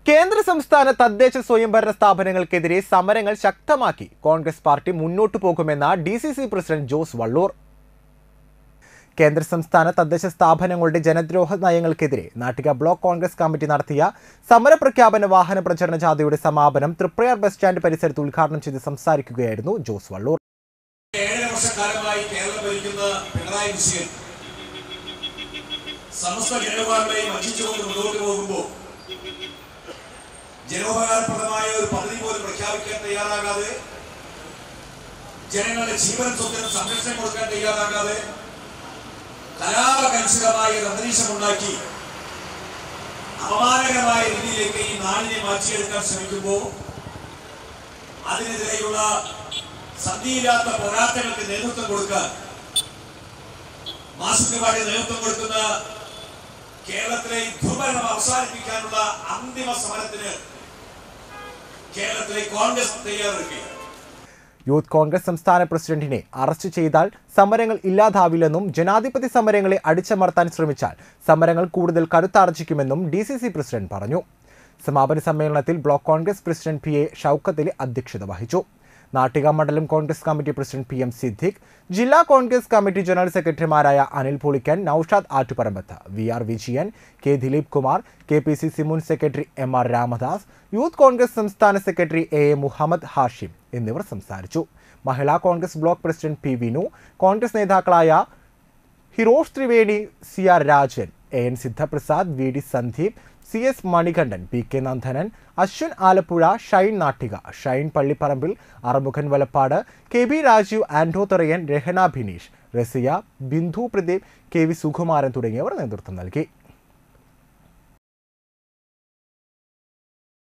കേന്ദ്ര സംസ്ഥാന തദ്ദേശ സ്വയംഭരണ സ്ഥാപനങ്ങൾക്കെതിരെ സമരങ്ങൾ ശക്തമാക്കി കോൺഗ്രസ് പാർട്ടി മുന്നോട്ടു പോകുമെന്ന D C C president Jose Valloor കേന്ദ്ര സംസ്ഥാന തദ്ദേശ സ്ഥാപനങ്ങളുടെ ജനദ്രോഹ നയങ്ങൾക്കെതിരെ നാട്ടിക ബ്ലോക്ക് കോൺഗ്രസ് കമ്മിറ്റി നടത്തിയ സമരപ്രഖ്യാപന വാഹന പ്രചരണ ജാഥയുടെ സമാപനം തൃപ്രയാർ ബസ് സ്റ്റാൻഡ് പരിസരത്ത് ഉദ്ഘാടനം ചെയ്ത് സംസാരിക്കുകയായിരുന്നു ജോസ് വള്ളൂർ ഏഴര വർഷക്കാലമായി കേരളം ഭരിക്കുന്ന പിണറായി വിജയൻ സമസ്ത ജനവിഭാഗങ്ങളെയും വഞ്ചിച്ചുകൊണ്ട് മുന്നോട്ട് പോകുമ്പോൾ ജനോപകാരപ്രദമായ ഒരു പദ്ധതി പോലും പ്രഖ്യാപിക്കാൻ തയ്യാറാകാതെ ജനങ്ങളുടെ ജീവൻ സ്വത്തിന് സംരക്ഷണം കൊടുക്കാൻ തയ്യാറാകാതെ കലാപകലുഷിതമായ ഒരു അന്തരീക്ഷമുണ്ടാക്കി അപമാനകരമായ രീതിയിലേക്ക് ഈ നാടിനെ മാറ്റിയെടുക്കാൻ ശ്രമിക്കുമ്പോൾ അതിനെതിരെയുള്ള സന്ധിയില്ലാത്ത പോരാട്ടങ്ങൾക്ക് നേതൃത്വം കൊടുക്കാൻ മാസത്തിനുപാടി നേതൃത്വം കൊടുക്കുന്ന കേരളത്തിലെ ഈ ദുർഭരണം അവസാനിപ്പിക്കാനുള്ള അന്തിമ സമരത്തിന് കേരളത്തിലെ കോൺഗ്രസ് തയ്യാറെടുക്കുകയാണ് യൂത്ത് കോൺഗ്രസ് സംസ്ഥാന പ്രസിഡന്റിനെ അറസ്റ്റ് ചെയ്താൽ സമരങ്ങൾ ഇല്ലാതാവില്ലെന്നും ജനാധിപത്യ സമരങ്ങളെ അടിച്ചമർത്താൻ ശ്രമിച്ചാൽ സമരങ്ങൾ കൂടുതൽ കരുത്താർജിക്കുമെന്നും ഡി സി സി പ്രസിഡന്റ് പറഞ്ഞു സമാപന സമ്മേളനത്തിൽ block Congress president P A Shoukath അധ്യക്ഷത വഹിച്ചു നാട്ടിക മണ്ഡലം Congress committee president P M Siddique ജില്ലാ കോൺഗ്രസ് കമ്മിറ്റി ജനറൽ സെക്രട്ടറിമാരായ Anil Pulikkan Noushad Attuparambath V R Vijayan K Dileep Kumar K P C C മുൻ secretary M R Ramadas youth Congress സംസ്ഥാന secretary A A Muhammad Hashim എന്നിവർ സംസാരിച്ചു Mahila Congress block president P Vinu Congress നേതാക്കളായ ഹിരോഷ് Triveni C R Rajan A N Sidhaprasad V D Sandeep C S Manikandan P K Nandanan Ashwin Alappuzha Shine Nattika Shine Pallipparambil Arumukhan Valappad K B Rajeev Ando Therayan Rehana Bhineesh Rasiya Bindu Pradeep K V Sukumaran തുടങ്ങിയവർ നേതൃത്വം നൽകി